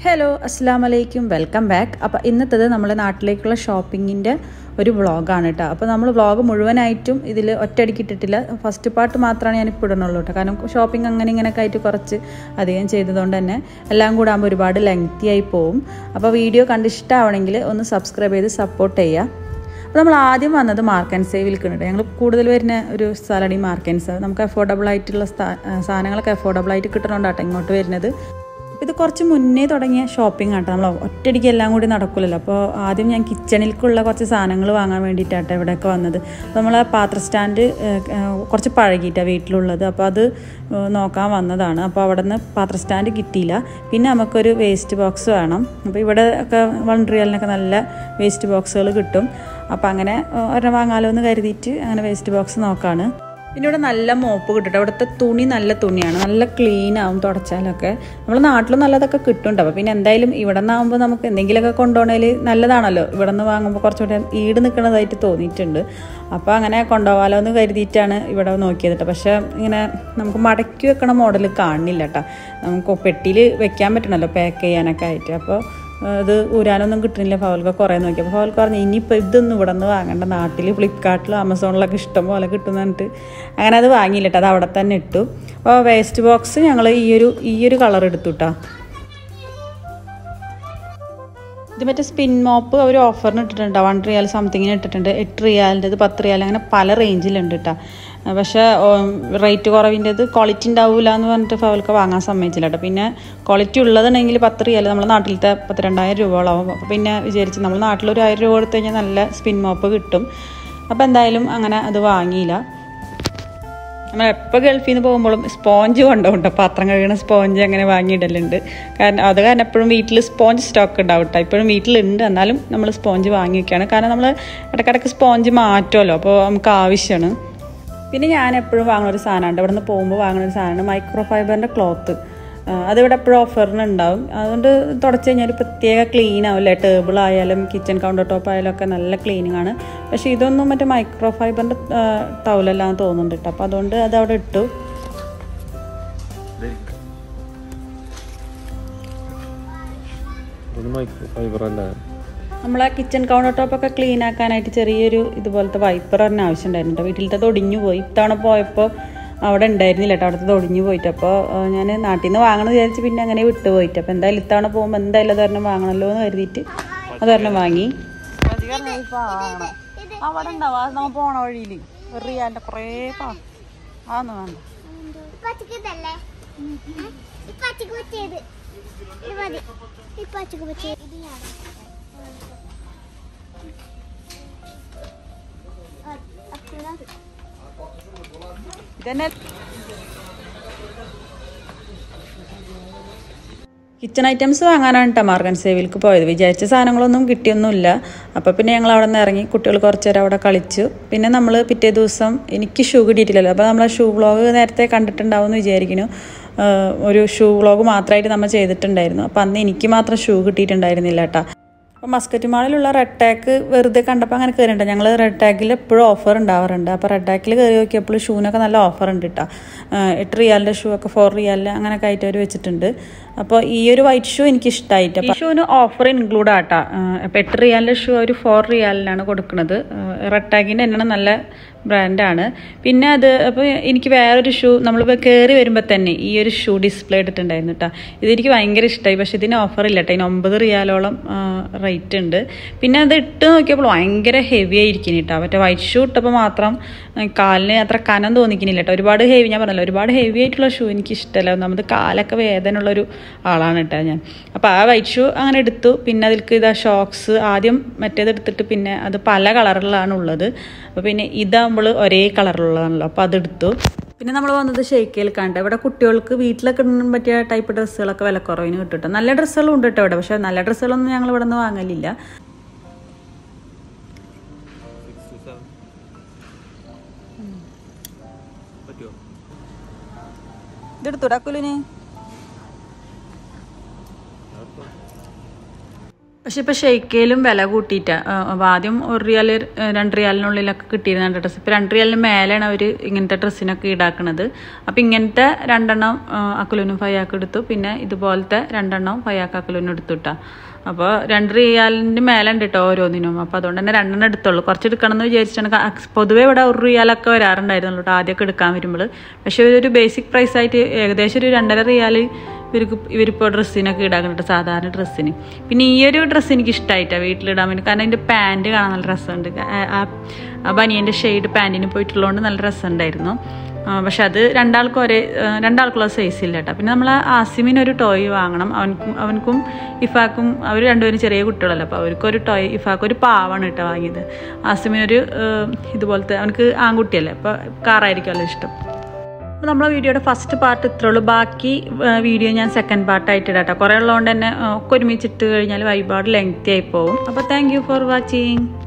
hello അസ്സാം വലൈക്കും welcome back അപ്പോൾ ഇന്നത്തേത് നമ്മുടെ നാട്ടിലേക്കുള്ള ഷോപ്പിങ്ങിൻ്റെ ഒരു വ്ളോഗാണ് കേട്ടോ അപ്പോൾ നമ്മൾ വ്ളോഗ് മുഴുവനായിട്ടും ഇതിൽ ഒറ്റയടിക്ക് ഇട്ടിട്ടില്ല ഫസ്റ്റ് പാർട്ട് മാത്രമാണ് ഞാൻ ഇപ്പോൾ ഇടണുള്ളൂ കേട്ടോ കാരണം ഷോപ്പിംഗ് അങ്ങനെ ഇങ്ങനെയൊക്കെ ആയിട്ട് കുറച്ച് അധികം ചെയ്തതുകൊണ്ട് തന്നെ എല്ലാം കൂടെ ആകുമ്പോൾ ഒരുപാട് ലെങ്തി ആയി പോവും അപ്പോൾ വീഡിയോ കണ്ടിഷ്ടമാവണമെങ്കിൽ ഒന്ന് സബ്സ്ക്രൈബ് ചെയ്ത് സപ്പോർട്ട് ചെയ്യുക അപ്പോൾ നമ്മൾ ആദ്യം വന്നത് മാർക്ക് ആൻഡ് സേവിൽ കിട്ടുന്നുണ്ട് ഞങ്ങൾ കൂടുതൽ വരുന്ന ഒരു സ്ഥലമാണ് ഈ മാർക്ക് ആൻഡ് സേവ് നമുക്ക് അഫോർഡബിൾ ആയിട്ടുള്ള സ്ഥാ- സാധനങ്ങളൊക്കെ അഫോർഡബിൾ ആയിട്ട് കിട്ടണോണ്ടാട്ടോ ഇങ്ങോട്ട് വരുന്നത് ഇത് കുറച്ച് മുന്നേ തുടങ്ങിയ ഷോപ്പിംഗ് ആട്ടോ നമ്മൾ ഒറ്റയടിക്ക് എല്ലാം കൂടി നടക്കില്ലല്ലോ അപ്പോൾ ആദ്യം ഞാൻ കിച്ചണിലേക്കുള്ള കുറച്ച് സാധനങ്ങൾ വാങ്ങാൻ വേണ്ടിയിട്ടാട്ടോ ഇവിടെയൊക്കെ വന്നത് അപ്പോൾ നമ്മൾ ആ പാത്ര സ്റ്റാൻഡ് ഏഹ്, ഏഹ്, കുറച്ച് പഴകിയിട്ടാണ് വീട്ടിലുള്ളത് അപ്പോൾ അത് ഏഹ്, നോക്കാൻ വന്നതാണ് അപ്പോൾ അവിടെ നിന്ന് പാത്ര സ്റ്റാൻഡ് കിട്ടിയില്ല പിന്നെ നമുക്കൊരു വേസ്റ്റ് ബോക്സ് വേണം അപ്പോൾ ഇവിടെ ഒക്കെ വൺ റിയലിനൊക്കെ നല്ല വേസ്റ്റ് ബോക്സുകൾ കിട്ടും അപ്പോൾ അങ്ങനെ ഏഹ്, ഒരെണ്ണം വാങ്ങാലോ എന്ന് കരുതിയിട്ട് അങ്ങനെ വേസ്റ്റ് ബോക്സ് നോക്കാണ് പിന്നെ ഇവിടെ നല്ല മോപ്പ് കിട്ടും ഇവിടുത്തെ തുണി നല്ല തുണിയാണ് നല്ല ക്ലീൻ ആവും തുടച്ചാലൊക്കെ നമ്മൾ നാട്ടിലും നല്ലതൊക്കെ കിട്ടുന്നുണ്ട് അപ്പോൾ പിന്നെ എന്തായാലും ഇവിടെ നിന്നാകുമ്പോൾ നമുക്ക് എന്തെങ്കിലുമൊക്കെ കൊണ്ടുപോകണേൽ നല്ലതാണല്ലോ ഇവിടെ നിന്ന് വാങ്ങുമ്പോൾ കുറച്ചുകൂടെ ഈട് നിൽക്കുന്നതായിട്ട് തോന്നിയിട്ടുണ്ട് അപ്പോൾ അങ്ങനെ കൊണ്ടുപോകാലോ എന്ന് കരുതിയിട്ടാണ് ഇവിടെ നോക്കിയത് കേട്ടോ പക്ഷേ ഇങ്ങനെ നമുക്ക് മടക്കി വെക്കണ മോഡൽ കാണുന്നില്ല കേട്ടോ നമുക്ക് പെട്ടിയിൽ വെക്കാൻ പറ്റണമല്ലോ പാക്ക് ചെയ്യാനൊക്കെ ആയിട്ട് അപ്പോൾ ഇത് ഊരാനൊന്നും കിട്ടുന്നില്ല ഫവൽക്ക് കുറേ നോക്കി അപ്പോൾ ഫവൽക്ക് പറഞ്ഞു ഇനിയിപ്പോൾ ഇതൊന്നും ഇവിടെ നിന്ന് വാങ്ങണ്ട നാട്ടിൽ ഫ്ലിപ്കാർട്ടിലും ആമസോണിലൊക്കെ ഇഷ്ടം പോലെ കിട്ടുമെന്ന് പറഞ്ഞിട്ട് അങ്ങനെ അത് വാങ്ങിയില്ല കേട്ടോ അത് അവിടെ തന്നെ ഇട്ടു അപ്പോൾ വേസ്റ്റ് ബോക്സ് ഞങ്ങൾ ഈ ഒരു ഈ ഒരു കളർ എടുത്തു കേട്ടോ ഇത് മറ്റേ സ്പിൻ മോപ്പ് അവർ ഓഫറിന് ഇട്ടിട്ടുണ്ട് വൺ റിയാൽ സംതിങ്ങിന് ഇട്ടിട്ടുണ്ട് എട്ട് റിയാലിൻ്റെത് പത്ത് റിയാൽ അങ്ങനെ പല റേഞ്ചിലുണ്ട് കേട്ടോ പക്ഷേ റേറ്റ് കുറവിൻ്റെത് ക്വാളിറ്റി ഉണ്ടാവില്ല എന്ന് പറഞ്ഞിട്ട് ഫവൽക്ക് വാങ്ങാൻ സമ്മതിച്ചില്ല കേട്ടോ പിന്നെ ക്വാളിറ്റി ഉള്ളതുണ്ടെങ്കിൽ പത്ത് റിയാൽ നമ്മുടെ നാട്ടിലത്തെ പത്ത് രണ്ടായിരം രൂപയോളാവും അപ്പോൾ പിന്നെ വിചാരിച്ച് നമ്മൾ നാട്ടിലൊരു ആയിരം രൂപ കൊടുത്തു കഴിഞ്ഞാൽ നല്ല സ്പിൻ മോപ്പ് കിട്ടും അപ്പോൾ എന്തായാലും അങ്ങനെ അത് വാങ്ങിയില്ല നമ്മൾ എപ്പോൾ ഗൾഫിൽ നിന്ന് പോകുമ്പോഴും സ്പോഞ്ച് കൊണ്ടുപോകും പാത്രം കഴുകണ സ്പോഞ്ച് അങ്ങനെ വാങ്ങിയിടലുണ്ട് കാരണം അത് കാരണം എപ്പോഴും വീട്ടിൽ സ്പോഞ്ച് സ്റ്റോക്ക് ഉണ്ടാവും കേട്ടോ ഇപ്പോഴും വീട്ടിലുണ്ട് എന്നാലും നമ്മൾ സ്പോഞ്ച് വാങ്ങി വെക്കുകയാണ് കാരണം നമ്മൾ ഇടയ്ക്കിടയ്ക്ക് സ്പോഞ്ച് മാറ്റുമല്ലോ അപ്പോൾ നമുക്ക് ആവശ്യമാണ് പിന്നെ ഞാൻ എപ്പോഴും വാങ്ങുന്ന ഒരു സാധനമുണ്ട് ഇവിടെ നിന്ന് പോകുമ്പോൾ വാങ്ങുന്ന ഒരു സാധനമാണ് മൈക്രോ ഫൈബറിൻ്റെ ക്ലോത്ത് അതിവിടെ എപ്പോഴും ഓഫറിന് ഉണ്ടാവും അതുകൊണ്ട് തുടച്ച് കഴിഞ്ഞാൽ ഒരു പ്രത്യേക ക്ലീൻ ആവില്ലേ ടേബിൾ ആയാലും കിച്ചൺ കൗണ്ടർ ടോപ്പ് ആയാലും ഒക്കെ നല്ല ക്ലീനിങ് ആണ് പക്ഷേ ഇതൊന്നും മറ്റേ മൈക്രോ ഫൈബറിൻ്റെ ടൗലെല്ലാം തോന്നുന്നുണ്ട് കേട്ടോ അപ്പോൾ അതുകൊണ്ട് അത് അവിടെ ഇട്ടു ഇത് മൈക്രോ ഫൈബർ അല്ലേ നമ്മളെ കിച്ചൺ കൗണ്ടർ ടോപ്പ് ഒക്കെ ക്ലീൻ ആക്കാനായിട്ട് ചെറിയൊരു ഇതുപോലത്തെ വൈപ്പർ തന്നെ ആവശ്യമുണ്ടായിരുന്നു കേട്ടോ വീട്ടിലത്തെ ഒടിഞ്ഞു പോയി ഇത്തവണ പോയപ്പോൾ അവിടെ ഉണ്ടായിരുന്നില്ല കേട്ടോ അവിടുത്തെ ഒടിഞ്ഞു പോയിട്ട് അപ്പോൾ ഞാൻ നാട്ടിൽ നിന്ന് വാങ്ങണം വിചാരിച്ച് പിന്നെ അങ്ങനെ വിട്ടു പോയിട്ട് അപ്പോൾ എന്തായാലും ഇത്തവണ പോകുമ്പോൾ എന്തായാലും അതൊരെണ്ണം വാങ്ങണമല്ലോ എന്ന് കരുതിയിട്ട് അതൊരെണ്ണം വാങ്ങി അവിടെ ഉണ്ടാവും നമ്മൾ പോണ വഴിയിൽ റിയാലിൻ്റെ കുറേ പാ ആന്ന് വേണ്ട പച്ചക്കതല്ലേ പച്ചക്ക് പറ്റിയത് ഇത് മതി ഈ പച്ചക്ക് പറ്റിയത് ഇത് ഞാൻ ഇതന്നെ കിച്ചൺ ഐറ്റംസ് വാങ്ങാനാണ് കേട്ടോ മാർഗൻ സേവിൽക്ക് പോയത് വിചാരിച്ച സാധനങ്ങളൊന്നും കിട്ടിയൊന്നുമില്ല അപ്പോൾ പിന്നെ ഞങ്ങൾ അവിടെ നിന്ന് ഇറങ്ങി കുട്ടികൾ കുറച്ച് നേരം അവിടെ കളിച്ചു പിന്നെ നമ്മൾ പിറ്റേ ദിവസം എനിക്ക് ഷൂ കിട്ടിയിട്ടില്ലല്ലോ അപ്പോൾ നമ്മൾ ഷൂ വ്ളോഗ് നേരത്തെ കണ്ടിട്ടുണ്ടാവും എന്ന് വിചാരിക്കുന്നു ആഹ് ഒരു ഷൂ വ്ളോഗ് മാത്രമായിട്ട് നമ്മൾ ചെയ്തിട്ടുണ്ടായിരുന്നു അപ്പോൾ അന്ന് എനിക്ക് മാത്രം ഷൂ കിട്ടിയിട്ടുണ്ടായിരുന്നില്ല കേട്ടോ അപ്പോൾ മസ്കറ്റ് മാളിലുള്ള റെഡ് ടാക്ക് വെറുതെ കണ്ടപ്പോൾ അങ്ങനെ കയറിയിട്ടുണ്ട് ഞങ്ങൾ റെഡ് ടാക്കിൽ എപ്പോഴും ഓഫർ ഉണ്ടാവാറുണ്ട് അപ്പോൾ റെഡ് ടാക്കിൽ കയറി നോക്കിയപ്പോൾ ഷൂവിനൊക്കെ നല്ല ഓഫർ ഉണ്ട് കേട്ടോ എട്ട് റിയാലിൻ്റെ ഷൂ ഒക്കെ ഫോർ റിയാലിൽ അങ്ങനെയൊക്കെ ആയിട്ട് അവർ വെച്ചിട്ടുണ്ട് അപ്പോൾ ഈ ഒരു വൈറ്റ് ഷൂ എനിക്ക് ഇഷ്ടമായിട്ട് അപ്പോൾ ഷൂവിന് ഓഫർ ഇൻക്ലൂഡ് ആട്ടാ അപ്പോൾ എട്ട് റിയാലിൻ്റെ ഷൂ ഒരു ഫോർ റിയാലിനാണ് കൊടുക്കുന്നത് റെഡ് ടാക്കിൻ്റെ തന്നെയാണ് നല്ല ബ്രാൻഡാണ് പിന്നെ അത് അപ്പോൾ എനിക്ക് വേറൊരു ഷൂ നമ്മൾ കയറി വരുമ്പോൾ തന്നെ ഈ ഒരു ഷൂ ഡിസ്പ്ലേ ഇട്ടിട്ടുണ്ടായിരുന്നു കേട്ടോ ഇതെനിക്ക് ഭയങ്കര ഇഷ്ടമായി പക്ഷേ ഇതിന് ഓഫർ ഇല്ല കേട്ടോ ഇതിന് ഒമ്പത് റിയാലോളം റേറ്റ് ഉണ്ട് പിന്നെ അത് ഇട്ട് നോക്കിയപ്പോൾ ഭയങ്കര ഹെവി ആയിരിക്കും കേട്ടോ മറ്റേ വൈറ്റ് ഷൂ ഇട്ടപ്പോൾ മാത്രം ആ, കാലിന് അത്ര കനം തോന്നിക്കുന്നില്ല കേട്ടോ ഒരുപാട് ഹെവി ഞാൻ പറഞ്ഞല്ലോ ഒരുപാട് ഹെവി ആയിട്ടുള്ള ഷൂ എനിക്ക് ഇഷ്ടമല്ല ഒന്നാമത് കാലൊക്കെ വേദനയുള്ളൊരു ആളാണ് കേട്ടോ ഞാൻ അപ്പോൾ ആ വൈറ്റ് ഷൂ അങ്ങനെ എടുത്തു പിന്നെ അതിൽക്ക് ഇതാ ഷോക്സ് ആദ്യം മറ്റേത് എടുത്തിട്ട് പിന്നെ അത് പല കളറിലാണ് ഉള്ളത് അപ്പോൾ പിന്നെ ഇതാകുമ്പോൾ ഒരേ കളറിലുള്ളതാണല്ലോ അപ്പോൾ അതെടുത്തു പിന്നെ നമ്മൾ വന്നത് ഷെയ്ക്കയിൽ കണ്ട ഇവിടെ കുട്ടികൾക്ക് വീട്ടിലൊക്കെ ഇടാൻ പറ്റിയ ടൈപ്പ് ഡ്രസ്സുകളൊക്കെ വിലക്കുറവിന് കിട്ടും കേട്ടോ നല്ല ഡ്രസ്സുകളും ഉണ്ട് കേട്ടോ ഇവിടെ പക്ഷേ നല്ല ഡ്രസ്സുകളൊന്നും ഞങ്ങൾ ഇവിടെ നിന്ന് വാങ്ങലില്ല പറ്റുമോ ഇതെടുത്തുടാക്കുലിന് പക്ഷെ ഇപ്പോൾ ഷെയ്ക്കയിലും വില കൂട്ടിയിട്ടാ അപ്പോൾ ആദ്യം ഒരു റിയാൽ രണ്ട് റിയാലിനുള്ളിലൊക്കെ കിട്ടിയിരുന്ന ഡ്രസ്സ് ഇപ്പോൾ രണ്ട് റിയാലിന് മേലെയാണ് അവർ ഇങ്ങനത്തെ ഡ്രസ്സിനൊക്കെ ഈടാക്കുന്നത് അപ്പോൾ ഇങ്ങനത്തെ രണ്ടെണ്ണം അക്കലുനും ഫയാക്ക് എടുത്തു പിന്നെ ഇതുപോലത്തെ രണ്ടെണ്ണം ഫയാക്ക് അക്കലുനും എടുത്തു കേട്ടോ അപ്പോൾ രണ്ട് റിയാലിൻ്റെ മേലെ ഉണ്ട് കേട്ടോ ഓരോന്നിനും അപ്പോൾ അതുകൊണ്ട് തന്നെ രണ്ടെണ്ണം എടുത്തുള്ളൂ കുറച്ച് എടുക്കണം എന്ന് വിചാരിച്ചിട്ടാണ് ക- പൊതുവേ ഇവിടെ ഒരു റിയാലൊക്കെ വരാറുണ്ടായിരുന്നുള്ളൂ കേട്ടോ ആദ്യമൊക്കെ എടുക്കാൻ വരുമ്പോൾ പക്ഷേ ഒരു ബേസിക് പ്രൈസ് ആയിട്ട് ഏകദേശം ഒരു രണ്ടര റിയാൽ ഇവർക്ക് ഇവരിപ്പോൾ ഡ്രസ്സിനൊക്കെ ഇടാക്കുന്നുണ്ട് സാധാരണ ഡ്രസ്സിന് പിന്നെ ഈ ഒരു ഡ്രസ്സ് എനിക്ക് ഇഷ്ടമായിട്ടാണ് വീട്ടിലിടാൻ വേണ്ടി കാരണം അതിൻ്റെ പാൻറ് കാണാൻ നല്ല രസമുണ്ട് ആ- ആ- ആ ബനിയൻ്റെ ഷെയ്ഡ് പാൻറ്റിന് പോയിട്ടുള്ളതുകൊണ്ട് നല്ല രസമുണ്ടായിരുന്നു ആ, പക്ഷെ അത് രണ്ടാൾക്കും ഒരേ ആ, രണ്ടാൾക്കുള്ള സൈസ് ഇല്ല കേട്ടോ പിന്നെ നമ്മൾ ആസിമിന് ഒരു ടോയ് വാങ്ങണം അവനക്കും അവനക്കും ഇഫാക്കും അവർ രണ്ടുപേരും ചെറിയ കുട്ടികളല്ലേ അപ്പോൾ അവർക്കൊരു ടോയ് ഇഫാക്ക് ഒരു പാവാണ് കേട്ടോ വാങ്ങിയത് ആസിമിനൊരു ആ, ഇതുപോലത്തെ അവനക്ക് ആൺകുട്ടിയല്ലേ അപ്പോൾ കാറായിരിക്കുമല്ലോ ഇഷ്ടം അപ്പോൾ നമ്മളെ വീഡിയോയുടെ ഫസ്റ്റ് പാർട്ട് ഇത്രേ ഉള്ളൂ ബാക്കി ആ, വീഡിയോ ഞാൻ സെക്കൻഡ് പാർട്ടായിട്ട് ഇടാം കേട്ടോ കുറേ ഉള്ളതുകൊണ്ട് തന്നെ ആ, ഒക്കെ ഒരുമിച്ചിട്ട് കഴിഞ്ഞാൽ ഒരുപാട് ലെങ്തി ആയി പോകും അപ്പോൾ താങ്ക് യു ഫോർ വാച്ചിങ്